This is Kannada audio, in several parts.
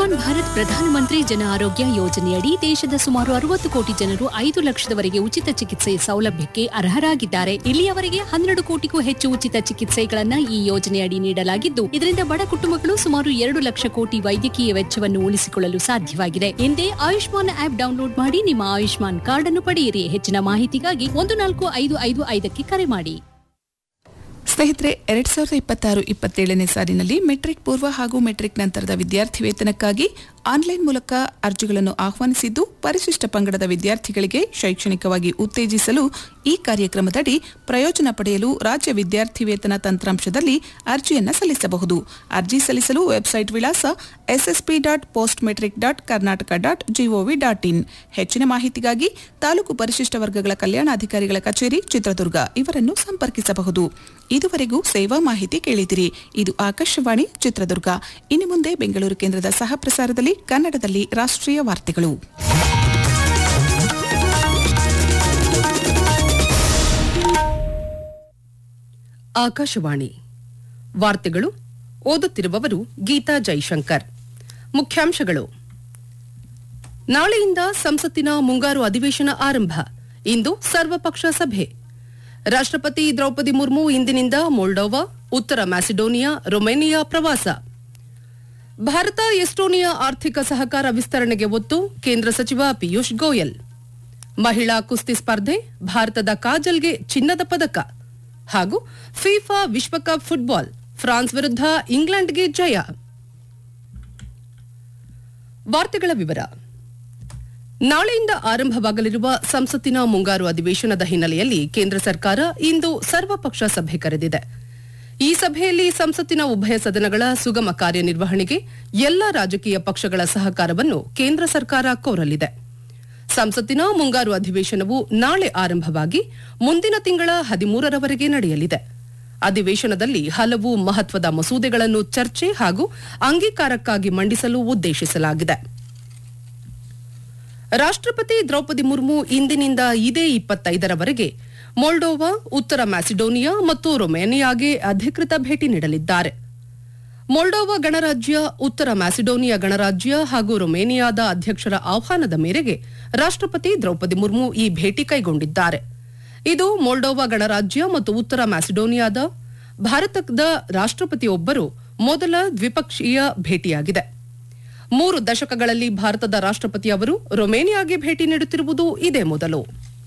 ಆಯುಷ್ಮಾನ್ ಭಾರತ್ ಪ್ರಧಾನಮಂತ್ರಿ ಜನ ಆರೋಗ್ಯ ಯೋಜನೆಯಡಿ ದೇಶದ ಸುಮಾರು ಅರವತ್ತು ಕೋಟಿ ಜನರು ಐದು ಲಕ್ಷದವರೆಗೆ ಉಚಿತ ಚಿಕಿತ್ಸೆ ಸೌಲಭ್ಯಕ್ಕೆ ಅರ್ಹರಾಗಿದ್ದಾರೆ ಇಲ್ಲಿಯವರೆಗೆ ಹನ್ನೆರಡು ಕೋಟಿಗೂ ಹೆಚ್ಚು ಉಚಿತ ಚಿಕಿತ್ಸೆಗಳನ್ನ ಈ ಯೋಜನೆಯಡಿ ನೀಡಲಾಗಿದ್ದು ಇದರಿಂದ ಬಡ ಕುಟುಂಬಗಳು ಸುಮಾರು ಎರಡು ಲಕ್ಷ ಕೋಟಿ ವೈದ್ಯಕೀಯ ವೆಚ್ಚವನ್ನು ಉಳಿಸಿಕೊಳ್ಳಲು ಸಾಧ್ಯವಾಗಿದೆ ಹಿಂದೆ ಆಯುಷ್ಮಾನ್ ಆಪ್ ಡೌನ್ಲೋಡ್ ಮಾಡಿ ನಿಮ್ಮ ಆಯುಷ್ಮಾನ್ ಕಾರ್ಡ್ ಅನ್ನು ಪಡೆಯಿರಿ ಹೆಚ್ಚಿನ ಮಾಹಿತಿಗಾಗಿ ಒಂದು ನಾಲ್ಕು ಐದು ಐದು ಐದಕ್ಕೆ ಕರೆ ಮಾಡಿ ಸ್ನೇಹಿತರೆ ಎರಡ್ ಸಾವಿರದ ಇಪ್ಪತ್ತಾರು ಇಪ್ಪತ್ತೇಳನೇ ಸಾಲಿನಲ್ಲಿ ಮೆಟ್ರಿಕ್ ಪೂರ್ವ ಹಾಗೂ ಮೆಟ್ರಿಕ್ ನಂತರದ ವಿದ್ಯಾರ್ಥಿ ವೇತನಕ್ಕಾಗಿ ಆನ್ಲೈನ್ ಮೂಲಕ ಅರ್ಜಿಗಳನ್ನು ಆಹ್ವಾನಿಸಿದ್ದು ಪರಿಶಿಷ್ಟ ಪಂಗಡದ ವಿದ್ಯಾರ್ಥಿಗಳಿಗೆ ಶೈಕ್ಷಣಿಕವಾಗಿ ಉತ್ತೇಜಿಸಲು ಈ ಕಾರ್ಯಕ್ರಮದಡಿ ಪ್ರಯೋಜನ ಪಡೆಯಲು ರಾಜ್ಯ ವಿದ್ಯಾರ್ಥಿ ವೇತನ ತಂತ್ರಾಂಶದಲ್ಲಿ ಅರ್ಜಿಯನ್ನು ಸಲ್ಲಿಸಬಹುದು ಅರ್ಜಿ ಸಲ್ಲಿಸಲು ವೆಬ್ಸೈಟ್ ವಿಳಾಸ SSP dot post matric dot Karnataka dot GOV dot in ಹೆಚ್ಚಿನ ಮಾಹಿತಿಗಾಗಿ ತಾಲೂಕು ಪರಿಶಿಷ್ಟ ವರ್ಗಗಳ ಕಲ್ಯಾಣಾಧಿಕಾರಿಗಳ ಕಚೇರಿ ಚಿತ್ರದುರ್ಗ ಇವರನ್ನು ಸಂಪರ್ಕಿಸಬಹುದು ಇದುವರೆಗೂ ಸೇವಾ ಮಾಹಿತಿ ಕೇಳಿದಿರಿ ಇದು ಆಕಾಶವಾಣಿ ಚಿತ್ರದುರ್ಗ ಇನ್ನು ಮುಂದೆ ಬೆಂಗಳೂರು ಕೇಂದ್ರದ ಸಹ ಪ್ರಸಾರದಲ್ಲಿ ಕನ್ನಡದಲ್ಲಿ ರಾಷ್ಟ್ರೀಯ ವಾರ್ತೆಗಳು ಆಕಾಶವಾಣಿ ವಾರ್ತೆಗಳು ಓದುತ್ತಿರುವವರು ಗೀತಾ ಜೈಶಂಕರ್ ಮುಖ್ಯಾಂಶಗಳು ನಾಳೆಯಿಂದ ಸಂಸತ್ತಿನ ಮುಂಗಾರು ಅಧಿವೇಶನ ಆರಂಭ ಇಂದು ಸರ್ವಪಕ್ಷ ಸಭೆ ರಾಷ್ಟ್ರಪತಿ ದ್ರೌಪದಿ ಮುರ್ಮು ಇಂದಿನಿಂದ ಮೊಲ್ಡೋವಾ ಉತ್ತರ ಮ್ಯಾಸಿಡೋನಿಯಾ ರೊಮೇನಿಯಾ ಪ್ರವಾಸ ಭಾರತ ಎಸ್ಟೋನಿಯಾ ಆರ್ಥಿಕ ಸಹಕಾರ ವಿಸ್ತರಣೆಗೆ ಒತ್ತು ಕೇಂದ್ರ ಸಚಿವ ಪಿಯೂಷ್ ಗೋಯಲ್ ಮಹಿಳಾ ಕುಸ್ತಿ ಸ್ಪರ್ಧೆ ಭಾರತದ ಕಾಜಲ್ಗೆ ಚಿನ್ನದ ಪದಕ ಹಾಗೂ ಫಿಫಾ ವಿಶ್ವಕಪ್ ಫುಟ್ಬಾಲ್ ಫ್ರಾನ್ಸ್ ವಿರುದ್ಧ ಇಂಗ್ಲೆಂಡ್ಗೆ ಜಯ ವಾರ್ತೆಗಳ ವಿವರ ನಾಳೆಯಿಂದ ಆರಂಭವಾಗಲಿರುವ ಸಂಸತ್ತಿನ ಮುಂಗಾರು ಅಧಿವೇಶನದ ಹಿನ್ನೆಲೆಯಲ್ಲಿ ಕೇಂದ್ರ ಸರ್ಕಾರ ಇಂದು ಸರ್ವಪಕ್ಷ ಸಭೆ ಕರೆದಿದೆ ಈ ಸಭೆಯಲ್ಲಿ ಸಂಸತ್ತಿನ ಉಭಯ ಸದನಗಳ ಸುಗಮ ಕಾರ್ಯನಿರ್ವಹಣೆಗೆ ಎಲ್ಲ ರಾಜಕೀಯ ಪಕ್ಷಗಳ ಸಹಕಾರವನ್ನು ಕೇಂದ್ರ ಸರ್ಕಾರ ಕೋರಲಿದೆ ಸಂಸತ್ತಿನ ಮುಂಗಾರು ಅಧಿವೇಶನವು ನಾಳೆ ಆರಂಭವಾಗಿ ಮುಂದಿನ ತಿಂಗಳ ಹದಿಮೂರರವರೆಗೆ ನಡೆಯಲಿದೆ ಅಧಿವೇಶನದಲ್ಲಿ ಹಲವು ಮಹತ್ವದ ಮಸೂದೆಗಳನ್ನು ಚರ್ಚೆ ಹಾಗೂ ಅಂಗೀಕಾರಕ್ಕಾಗಿ ಮಂಡಿಸಲು ಉದ್ದೇಶಿಸಲಾಗಿದೆ ರಾಷ್ಟ್ರಪತಿ ದ್ರೌಪದಿ ಮುರ್ಮು ಇಂದಿನಿಂದ ಇದೇ ಇಪ್ಪತ್ತೈದರವರೆಗೆ ಮೊಲ್ಡೋವಾ ಉತ್ತರ ಮ್ಯಾಸಿಡೋನಿಯಾ ಮತ್ತು ರೊಮೇನಿಯಾಗೆ ಅಧಿಕೃತ ಭೇಟಿ ನೀಡಲಿದ್ದಾರೆ ಮೊಲ್ಡೋವಾ ಗಣರಾಜ್ಯ ಉತ್ತರ ಮ್ಯಾಸಿಡೋನಿಯಾ ಗಣರಾಜ್ಯ ಹಾಗೂ ರೊಮೇನಿಯಾದ ಅಧ್ಯಕ್ಷರ ಆಹ್ವಾನದ ಮೇರೆಗೆ ರಾಷ್ಟ್ರಪತಿ ದ್ರೌಪದಿ ಮುರ್ಮು ಈ ಭೇಟಿ ಕೈಗೊಂಡಿದ್ದಾರೆ ಇದು ಮೊಲ್ಡೋವಾ ಗಣರಾಜ್ಯ ಮತ್ತು ಉತ್ತರ ಮ್ಯಾಸಿಡೋನಿಯಾದ ಭಾರತದ ರಾಷ್ಟ್ರಪತಿಯೊಬ್ಬರು ಮೊದಲ ದ್ವಿಪಕ್ಷೀಯ ಭೇಟಿಯಾಗಿದೆ ಮೂರು ದಶಕಗಳಲ್ಲಿ ಭಾರತದ ರಾಷ್ಟ್ರಪತಿ ಅವರು ರೊಮೇನಿಯಾಗೆ ಭೇಟಿ ನೀಡುತ್ತಿರುವುದು ಇದೇ ಮೊದಲು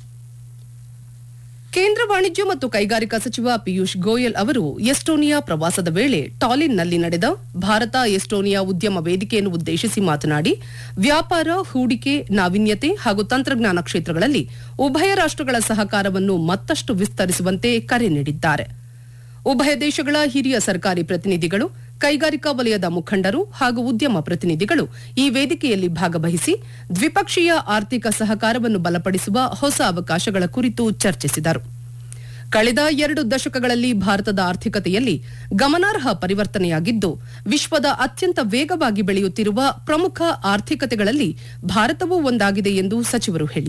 ಕೇಂದ್ರ ವಾಣಿಜ್ಯ ಮತ್ತು ಕೈಗಾರಿಕಾ ಸಚಿವ ಪಿಯೂಷ್ ಗೋಯಲ್ ಅವರು ಎಸ್ಟೋನಿಯಾ ಪ್ರವಾಸದ ವೇಳೆ ಟಾಲಿನ್ನಲ್ಲಿ ನಡೆದ ಭಾರತ ಎಸ್ಟೋನಿಯಾ ಉದ್ಯಮ ವೇದಿಕೆಯನ್ನು ಉದ್ದೇಶಿಸಿ ಮಾತನಾಡಿ ವ್ಯಾಪಾರ ಹೂಡಿಕೆ ನಾವೀನ್ಯತೆ ಹಾಗೂ ತಂತ್ರಜ್ಞಾನ ಕ್ಷೇತ್ರಗಳಲ್ಲಿ ಉಭಯ ರಾಷ್ಟಗಳ ಸಹಕಾರವನ್ನು ಮತ್ತಷ್ಟು ವಿಸ್ತರಿಸುವಂತೆ ಕರೆ ನೀಡಿದ್ದಾರೆ ಉಭಯ ದೇಶಗಳ ಹಿರಿಯ ಸರ್ಕಾರಿ ಪ್ರತಿನಿಧಿಗಳು ಕೈಗಾರಿಕಾ ವಲಯದ ಮುಖಂಡರು ಹಾಗೂ ಉದ್ಯಮ ಪ್ರತಿನಿಧಿಗಳು ಈ ವೇದಿಕೆಯಲ್ಲಿ ಭಾಗವಹಿಸಿ ದ್ವಿಪಕ್ಷೀಯ ಆರ್ಥಿಕ ಸಹಕಾರವನ್ನು ಬಲಪಡಿಸುವ ಹೊಸ ಅವಕಾಶಗಳ ಕುರಿತು ಚರ್ಚಿಸಿದರು ಕಳೆದ ಎರಡು ದಶಕಗಳಲ್ಲಿ ಭಾರತದ ಆರ್ಥಿಕತೆಯಲ್ಲಿ ಗಮನಾರ್ಹ ಪರಿವರ್ತನೆಯಾಗಿದ್ದು ವಿಶ್ವದ ಅತ್ಯಂತ ವೇಗವಾಗಿ ಬೆಳೆಯುತ್ತಿರುವ ಪ್ರಮುಖ ಆರ್ಥಿಕತೆಗಳಲ್ಲಿ ಭಾರತವೂ ಒಂದಾಗಿದೆ ಎಂದು ಸಚಿವರು ಹೇಳಿದರು